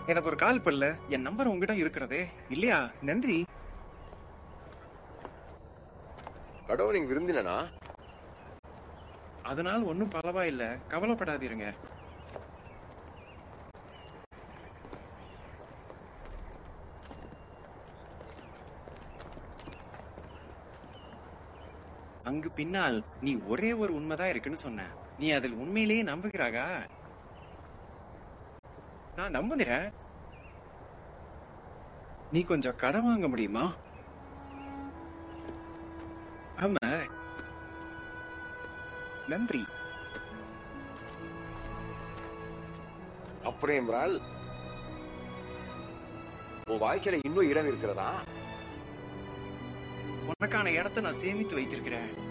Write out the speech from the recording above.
எனக்கு ஒரு கால் பண்ணல என் நம்பர் உங்ககிட்ட இருக்கிறதே இல்லையா நன்றி கடவுள் நீங்க விருந்தினா அதனால் ஒன்றும் பரவாயில்ல கவலைப்படாதீருங்க அங்கு பின்னால் நீ ஒரே ஒரு உண்மைதான் இருக்குன்னு சொன்ன நீ அதில் உண்மையிலேயே நம்புகிறாகா நான் நம்புகிறேன் நீ கொஞ்சம் கடன் வாங்க முடியுமா ஆமா நன்றி அப்புறம் என்றால் உன் வாழ்க்கையில இன்னும் இடம் இருக்கிறதா உனக்கான இடத்தை நான் சேமித்து வைத்திருக்கிறேன்